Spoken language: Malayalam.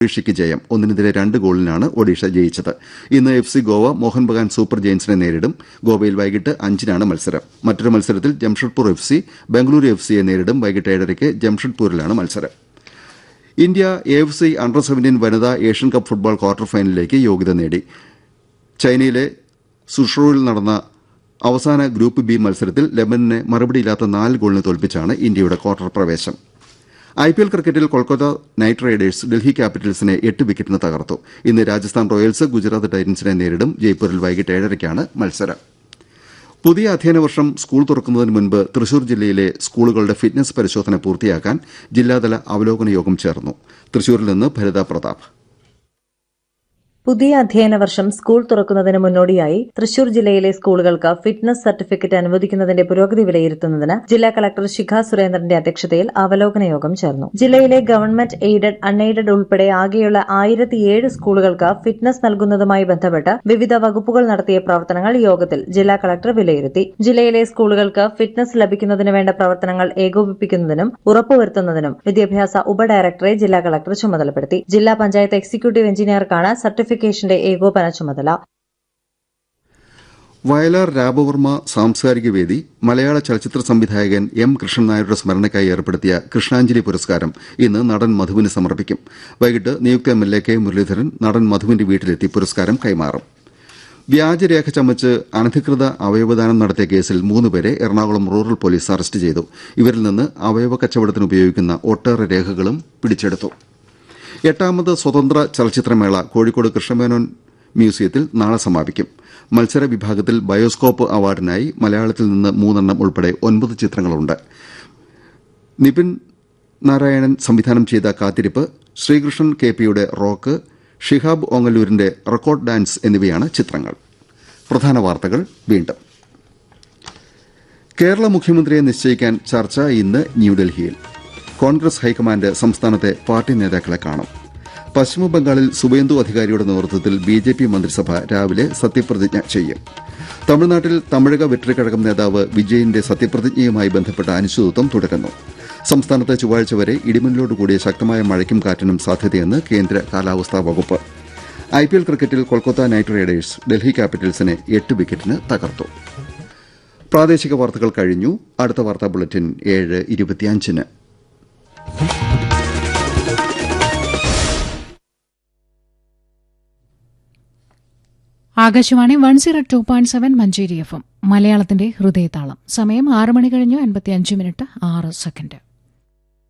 ഒഡീഷയ്ക്ക് ജയം ഒന്നിനെതിരെ രണ്ട് ഗോളിനാണ് ഒഡീഷ ജയിച്ചത് ഇന്ന് F C Goa Mohun Bagan super ജയന്റ്സിനെ നേരിടും ഗോവയിൽ വൈകിട്ട് അഞ്ചിനാണ് മത്സരം മറ്റൊരു മത്സരത്തിൽ Jamshedpur F C Bengaluru F സിയെ നേരിടും വൈകിട്ട് ഏഴരയ്ക്ക് ജംഷഡ്പൂരിലാണ് മത്സരം India A F C under seventeen വനിതാ ഏഷ്യൻ കപ്പ് ഫുട്ബോൾ ക്വാർട്ടർ ഫൈനലിലേക്ക് യോഗ്യത നേടി ചൈനയിലെ സുഷോയിൽ നടന്ന അവസാന ഗ്രൂപ്പ് ബി മത്സരത്തിൽ ലെബനനെ മറുപടിയില്ലാത്ത നാല് ഗോളിന് തോൽപ്പിച്ചാണ് ഇന്ത്യയുടെ ക്വാർട്ടർ പ്രവേശം ഐപിഎൽ ക്രിക്കറ്റിൽ കൊൽക്കത്ത നൈറ്റ് റൈഡേഴ്സ് ഡൽഹി ക്യാപിറ്റൽസിനെ എട്ട് വിക്കറ്റിന് തകർത്തു ഇന്ന് രാജസ്ഥാൻ റോയൽസ് ഗുജറാത്ത് ടൈറ്റൻസിനെ നേരിടും ജയ്പൂരിൽ വൈകിട്ട് ഏഴരയ്ക്കാണ് മത്സരം പുതിയ അധ്യയന വർഷം സ്കൂൾ തുറക്കുന്നതിന് മുൻപ് തൃശൂർ ജില്ലയിലെ സ്കൂളുകളുടെ ഫിറ്റ്നസ് പരിശോധന പൂർത്തിയാക്കാൻ ജില്ലാതല അവലോകന യോഗം ചേർന്നു തൃശൂരിൽ നിന്ന് ഭരിത പ്രതാപ് പുതിയ അധ്യയന വർഷം സ്കൂൾ തുറക്കുന്നതിന് മുന്നോടിയായി തൃശൂർ ജില്ലയിലെ സ്കൂളുകൾക്ക് ഫിറ്റ്നസ് സർട്ടിഫിക്കറ്റ് അനുവദിക്കുന്നതിന്റെ പുരോഗതി വിലയിരുത്തുന്നതിന് ജില്ലാ കളക്ടർ ശിഖ സുരേന്ദ്രന്റെ അധ്യക്ഷതയിൽ അവലോകന യോഗം ചേർന്നു ജില്ലയിലെ ഗവൺമെന്റ് എയ്ഡഡ് അൺഎയ്ഡഡ് ഉൾപ്പെടെ ആകെയുള്ള ആയിരത്തിയേഴ് സ്കൂളുകൾക്ക് ഫിറ്റ്നസ് നൽകുന്നതുമായി ബന്ധപ്പെട്ട് വിവിധ വകുപ്പുകൾ നടത്തിയ പ്രവർത്തനങ്ങൾ യോഗത്തിൽ ജില്ലാ കളക്ടർ വിലയിരുത്തി ജില്ലയിലെ സ്കൂളുകൾക്ക് ഫിറ്റ്നസ് ലഭിക്കുന്നതിന് വേണ്ട പ്രവർത്തനങ്ങൾ ഏകോപിപ്പിക്കുന്നതിനും ഉറപ്പുവരുത്തുന്നതിനും വിദ്യാഭ്യാസ ഉപഡയറക്ടറെ ജില്ലാ കളക്ടർ ചുമതലപ്പെടുത്തി ജില്ലാ പഞ്ചായത്ത് എക്സിക്യൂട്ടീവ് എഞ്ചിനീയർക്കാണ് സർട്ടിഫിക്കേഷന്റെ ഏകോപന ചുമതല വയലാർ രാമവർമ്മ സാംസ്കാരിക വേദി മലയാള ചലച്ചിത്ര സംവിധായകൻ എം കൃഷ്ണൻ നായരുടെ സ്മരണയ്ക്കായി ഏർപ്പെടുത്തിയ കൃഷ്ണാഞ്ജലി പുരസ്കാരം ഇന്ന് നടൻ മധുവിന് സമർപ്പിക്കും വൈകിട്ട് നിയുക്ത എം എൽ എ കെ മുരളീധരൻ നടൻ മധുവിന്റെ വീട്ടിലെത്തി പുരസ്കാരം കൈമാറും വ്യാജരേഖ ചമച്ച് അനധികൃത അവയവദാനം നടത്തിയ കേസിൽ മൂന്നുപേരെ എറണാകുളം റൂറൽ പോലീസ് അറസ്റ്റ് ചെയ്തു ഇവരിൽ നിന്ന് അവയവ കച്ചവടത്തിന് ഉപയോഗിക്കുന്ന ഒട്ടേറെ രേഖകളും പിടിച്ചെടുത്തു എട്ടാമത് സ്വതന്ത്ര ചലച്ചിത്രമേള കോഴിക്കോട് കൃഷ്ണമേനോൻ മ്യൂസിയത്തിൽ നാളെ സമാപിക്കും മത്സര വിഭാഗത്തിൽ ബയോസ്കോപ്പ് അവാർഡിനായി മലയാളത്തിൽ നിന്ന് മൂന്നെണ്ണം ഉൾപ്പെടെ ഒൻപത് ചിത്രങ്ങളുണ്ട് നിപിൻ നാരായണൻ സംവിധാനം ചെയ്ത കാത്തിരിപ്പ് ശ്രീകൃഷ്ണൻ കെ പിയുടെ റോക്ക് ഷിഹാബ് ഓങ്ങല്ലൂരിന്റെ റെക്കോർഡ് ഡാൻസ് എന്നിവയാണ് ചിത്രങ്ങൾ പ്രധാന വാർത്തകൾ വീണ്ടും കേരള മുഖ്യമന്ത്രിയെ നിശ്ചയിക്കാൻ ചർച്ച ഇന്ന് ന്യൂഡൽഹിയിൽ കോൺഗ്രസ് ഹൈക്കമാൻഡ് സംസ്ഥാനത്തെ പാർട്ടി നേതാക്കളെ കാണും പശ്ചിമബംഗാളിൽ സുവേന്ദു അധികാരിയുടെ നേതൃത്വത്തിൽ ബി ജെ പി മന്ത്രിസഭ രാവിലെ സത്യപ്രതിജ്ഞ ചെയ്യും തമിഴ്നാട്ടിൽ തമിഴക വെട്രിക്കഴകം നേതാവ് വിജയന്റെ സത്യപ്രതിജ്ഞയുമായി ബന്ധപ്പെട്ട അനിശ്ചിതത്വം തുടരുന്നു സംസ്ഥാനത്ത് ചൊവ്വാഴ്ച വരെ ഇടിമിന്നലോടുകൂടിയ ശക്തമായ മഴയ്ക്കും കാറ്റിനും സാധ്യതയെന്ന് കേന്ദ്ര കാലാവസ്ഥാ വകുപ്പ് ഐപിഎൽ ക്രിക്കറ്റിൽ കൊൽക്കത്ത നൈറ്റ് റൈഡേഴ്സ് ഡൽഹി ക്യാപിറ്റൽസിനെ എട്ട് വിക്കറ്റിന് തകർത്തു പ്രാദേശിക വാർത്തകൾ കഴിഞ്ഞു അടുത്ത വാർത്താ ബുള്ളറ്റിൻ ഏഴ് ഇരുപത്തിയഞ്ചിന് Akashvani one zero two point seven Manjeri FM എം മലയാളത്തിന്റെ ഹൃദയതാളം സമയം ആറ് മണി കഴിഞ്ഞു അൻപത്തിയഞ്ച് മിനിറ്റ് ആറ് സെക്കൻഡ്